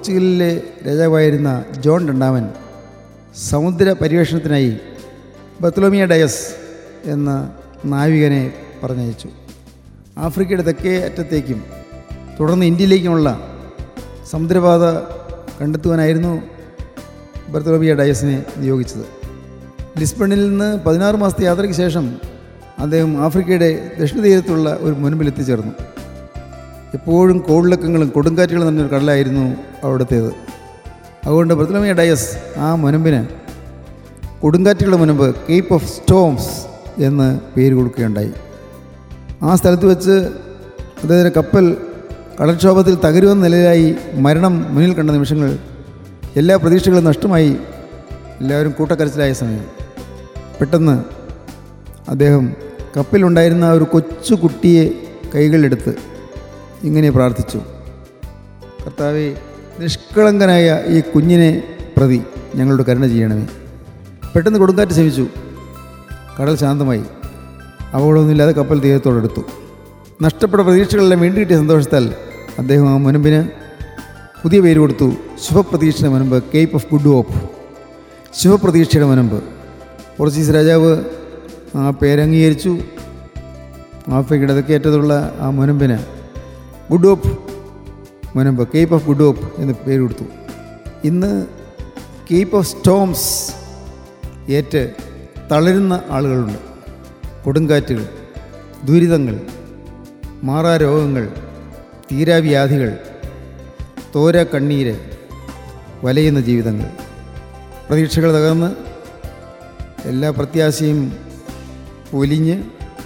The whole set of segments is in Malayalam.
പോർച്ചുഗലിലെ രാജാവായിരുന്ന ജോൺ രണ്ടാമൻ സമുദ്ര പര്യവേഷണത്തിനായി ബത്ലോമിയ ഡയസ് എന്ന നാവികനെ പറഞ്ഞയച്ചു ആഫ്രിക്കയുടെ തെക്കേ അറ്റത്തേക്കും തുടർന്ന് ഇന്ത്യയിലേക്കുമുള്ള സമുദ്രപാത കണ്ടെത്തുവാനായിരുന്നു ബർത്തലോമിയ ഡയസിനെ നിയോഗിച്ചത് ലിസ്ബണിൽ നിന്ന് പതിനാറ് മാസത്തെ യാത്രയ്ക്ക് ശേഷം അദ്ദേഹം ആഫ്രിക്കയുടെ ദക്ഷിണ തീരത്തുള്ള ഒരു മുൻപിൽ എത്തിച്ചേർന്നു എപ്പോഴും കോളിളക്കങ്ങളും കൊടുങ്കാറ്റുകളും നിറഞ്ഞൊരു കടലായിരുന്നു അവിടുത്തേത് അതുകൊണ്ട് ബർത്തലോമിയ ഡയസ് ആ മുനമ്പിന് കൊടുങ്കാറ്റുകളുടെ മുൻപ് കേപ്പ് ഓഫ് സ്റ്റോംസ് എന്ന് പേര് കൊടുക്കുകയുണ്ടായി ആ സ്ഥലത്ത് വെച്ച് അദ്ദേഹത്തിൻ്റെ കപ്പൽ കടൽക്ഷോഭത്തിൽ തകരുമെന്ന നിലയിലായി മരണം മുന്നിൽ കണ്ട നിമിഷങ്ങൾ എല്ലാ പ്രതീക്ഷകളും നഷ്ടമായി എല്ലാവരും കൂട്ടക്കരച്ചിലായ സമയം പെട്ടെന്ന് അദ്ദേഹം കപ്പലുണ്ടായിരുന്ന ആ ഒരു കൊച്ചു കുട്ടിയെ കൈകളിലെടുത്ത് ഇങ്ങനെ പ്രാർത്ഥിച്ചു കർത്താവെ നിഷ്കളങ്കനായ ഈ കുഞ്ഞിനെ പ്രതി ഞങ്ങളോട് കരുണ ചെയ്യണമേ പെട്ടെന്ന് കൊടുങ്കാറ്റ് ശമിച്ചു കടൽ ശാന്തമായി അപകടമൊന്നുമില്ലാതെ കപ്പൽ തീരത്തോടെടുത്തു നഷ്ടപ്പെട്ട പ്രതീക്ഷകളെല്ലാം വീണ്ടും കിട്ടിയ സന്തോഷത്താൽ അദ്ദേഹം ആ മുനമ്പിന് പുതിയ പേര് കൊടുത്തു ശുഭപ്രതീക്ഷയുടെ മുനമ്പ് കേപ്പ് ഓഫ് ഗുഡ് ഹോപ്പ് ശുഭപ്രതീക്ഷയുടെ മുനമ്പ് പോർച്ചുഗീസ് രാജാവ് ആ പേര് അംഗീകരിച്ചു ആഫ്രിക്കയുടെ തെക്കേറ്റത്തുള്ള ആ മുനമ്പിന് ഗുഡ് ഹോപ്പ് മുനമ്പ് കേപ്പ് ഓഫ് ഗുഡ് ഹോപ്പ് എന്ന് പേര് കൊടുത്തു ഇന്ന് കേപ്പ് ഓഫ് സ്റ്റോംസ് ഏറ്റ് തളരുന്ന ആളുകളുണ്ട് കൊടുങ്കാറ്റുകൾ ദുരിതങ്ങൾ മാറാരോഗങ്ങൾ തീരാവ്യാധികൾ തോര കണ്ണീര് വലയുന്ന ജീവിതങ്ങൾ പ്രതീക്ഷകൾ തകർന്ന് എല്ലാ പ്രത്യാശയും പൊലിഞ്ഞ്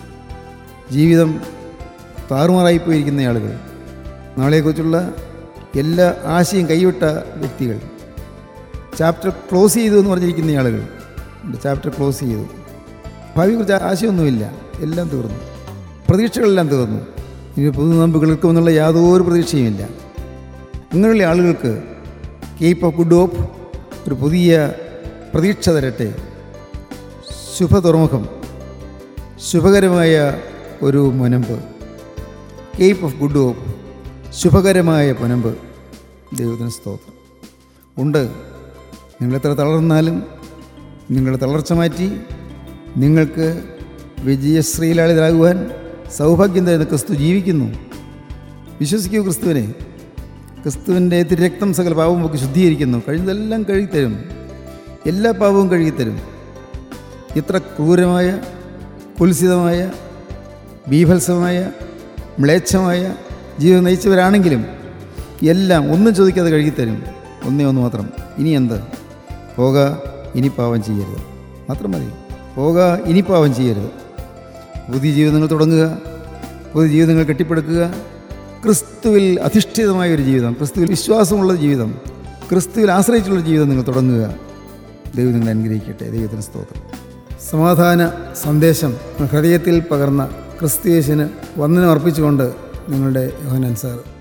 ജീവിതം താറുമാറായി പോയിരിക്കുന്ന ആളുകൾ നാളെക്കുറിച്ചുള്ള എല്ലാ ആശയും കൈവിട്ട വ്യക്തികൾ ചാപ്റ്റർ ക്ലോസ് ചെയ്തു എന്ന് പറഞ്ഞിരിക്കുന്ന ആളുകൾ ചാപ്റ്റർ ക്ലോസ് ചെയ്തു ഭാവിയെക്കുറിച്ച് ആശയമൊന്നുമില്ല എല്ലാം തീർന്നു പ്രതീക്ഷകളെല്ലാം തീർന്നു ഇനി പുതുനമ്പ് കിളിർക്കുമെന്നുള്ള യാതൊരു പ്രതീക്ഷയുമില്ല ഇങ്ങനെയുള്ള ആളുകൾക്ക് കേപ്പ് ഓഫ് ഗുഡ് ഹോപ്പ് ഒരു പുതിയ പ്രതീക്ഷ തരട്ടെ ശുഭ തുറമുഖം ശുഭകരമായ ഒരു മുനമ്പ് കേപ്പ് ഓഫ് ഗുഡ് ഹോപ്പ് ശുഭകരമായ മുനമ്പ് ദൈവത്തിന് സ്തോത്രം ഉണ്ട് നിങ്ങളെത്ര തളർന്നാലും നിങ്ങളുടെ തളർച്ച മാറ്റി നിങ്ങൾക്ക് വിജയശ്രീലാളിതരാകുവാൻ സൗഭാഗ്യം തരുന്ന ക്രിസ്തു ജീവിക്കുന്നു വിശ്വസിക്കൂ ക്രിസ്തുവിനെ ക്രിസ്തുവിൻ്റെ രക്തം സകല പാവവും ഒക്കെ ശുദ്ധീകരിക്കുന്നു കഴിഞ്ഞതെല്ലാം കഴുകിത്തരും എല്ലാ പാവവും കഴുകിത്തരും ഇത്ര ക്രൂരമായ കുൽസിതമായ ബീഭത്സമായ മ്ലേച്ഛമായ ജീവിതം നയിച്ചവരാണെങ്കിലും എല്ലാം ഒന്നും ചോദിക്കാതെ കഴുകിത്തരും ഒന്നേ ഒന്ന് മാത്രം ഇനി എന്ത് പോക ഇനി പാവം ചെയ്യരുത് മാത്രം മതി പോക ഇനി പാവം ചെയ്യരുത് പുതിയ ജീവിതങ്ങൾ തുടങ്ങുക പുതിയ ജീവിതങ്ങൾ കെട്ടിപ്പടുക്കുക ക്രിസ്തുവിൽ അധിഷ്ഠിതമായ ഒരു ജീവിതം ക്രിസ്തുവിൽ വിശ്വാസമുള്ള ജീവിതം ക്രിസ്തുവിൽ ആശ്രയിച്ചുള്ള ജീവിതം നിങ്ങൾ തുടങ്ങുക ദൈവം നിങ്ങളെ അനുഗ്രഹിക്കട്ടെ ദൈവത്തിന് സ്തോത്രം സമാധാന സന്ദേശം ഹൃദയത്തിൽ പകർന്ന ക്രിസ്തുയേശന് വന്ദനം അർപ്പിച്ചുകൊണ്ട് നിങ്ങളുടെ യോഹനാൻ സാർ